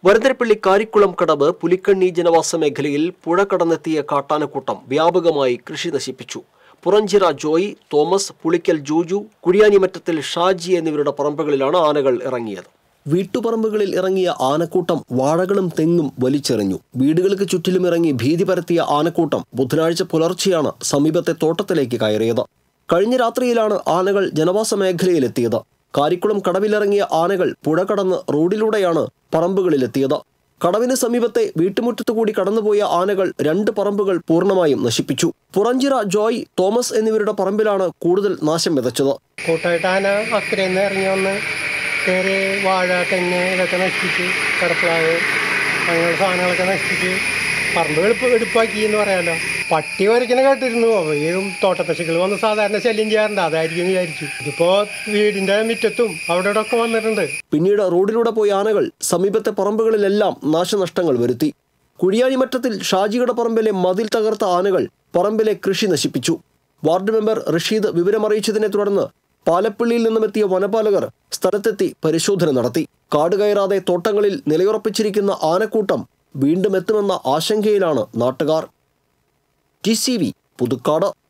വരന്തരപ്പള്ളി കാരിക്കുളം കടവ് പുലിക്കണ്ണി ജനവാസ മേഖലയിൽ പുഴ കടന്നെത്തിയ കാട്ടാനക്കൂട്ടം വ്യാപകമായി കൃഷി നശിപ്പിച്ചു പുറഞ്ചിറ ജോയി തോമസ് പുളിക്കൽ ജൂജു കുഴിയാനിമറ്റത്തിൽ ഷാജി എന്നിവരുടെ പറമ്പുകളിലാണ് ആനകൾ ഇറങ്ങിയത് വീട്ടുപറമ്പുകളിൽ ഇറങ്ങിയ ആനക്കൂട്ടം വാഴകളും തെങ്ങും വലിച്ചെറിഞ്ഞു വീടുകൾക്ക് ചുറ്റിലും ഇറങ്ങി ഭീതി പരത്തിയ ആനക്കൂട്ടം ബുധനാഴ്ച പുലർച്ചെയാണ് സമീപത്തെ തോട്ടത്തിലേക്ക് കയറിയത് കഴിഞ്ഞ രാത്രിയിലാണ് ആനകൾ ജനവാസ മേഖലയിലെത്തിയത് കാരിക്കുളം കടവിലിറങ്ങിയ ആനകൾ പുഴ കടന്ന് റോഡിലൂടെയാണ് പറമ്പുകളിലെത്തിയത് കടവിന് സമീപത്തെ വീട്ടുമുറ്റത്തു കൂടി കടന്നുപോയ ആനകൾ രണ്ട് പറമ്പുകൾ പൂർണ്ണമായും നശിപ്പിച്ചു പുറഞ്ചിറ ജോയ് തോമസ് എന്നിവരുടെ പറമ്പിലാണ് കൂടുതൽ നാശം വിതച്ചത് കൂട്ടായിട്ട് ആന അക്കരെ നിന്ന് ഇറങ്ങി വന്ന് കയറി വാഴ തെങ്ങ് ഇതൊക്കെ നശിപ്പിച്ച് കടപ്ലാവ് അങ്ങനെയുള്ള സാധനങ്ങളൊക്കെ നശിപ്പിച്ച് പറമ്പ് എടുപ്പ് എടുപ്പാക്കി എന്ന് പറയാമല്ലോ പട്ടി വരയ്ക്കണ കേട്ടിരുന്നു അവയും തോട്ടപ്പശുക്കൾ വന്ന് സാധാരണ ശല്യം ചെയ്യാറുണ്ട് അതായിരിക്കും എന്ന് വിചാരിച്ചു ഇതിപ്പോൾ വീടിൻ്റെ മുറ്റത്തും അവിടെ ഇവിടെ ഒക്കെ വന്നിട്ടുണ്ട് പിന്നീട് റോഡിലൂടെ പോയ ആനകൾ സമീപത്തെ പറമ്പുകളിലെല്ലാം നാശനഷ്ടങ്ങൾ വരുത്തി കുഴിയാനിമറ്റത്തിൽ ഷാജിയുടെ പറമ്പിലെ മതിൽ തകർത്ത ആനകൾ പറമ്പിലെ കൃഷി നശിപ്പിച്ചു വാർഡ് മെമ്പർ റഷീദ് വിവരമറിയിച്ചതിനെ തുടർന്ന് പാലപ്പള്ളിയിൽ നിന്നുമെത്തിയ വനപാലകർ സ്ഥലത്തെത്തി പരിശോധന നടത്തി കാട് കയറാതെ തോട്ടങ്ങളിൽ നിലയുറപ്പിച്ചിരിക്കുന്ന ആനക്കൂട്ടം വീണ്ടും എത്തുമെന്ന ആശങ്കയിലാണ് നാട്ടുകാർ ടി സി വി പുതുക്കാട്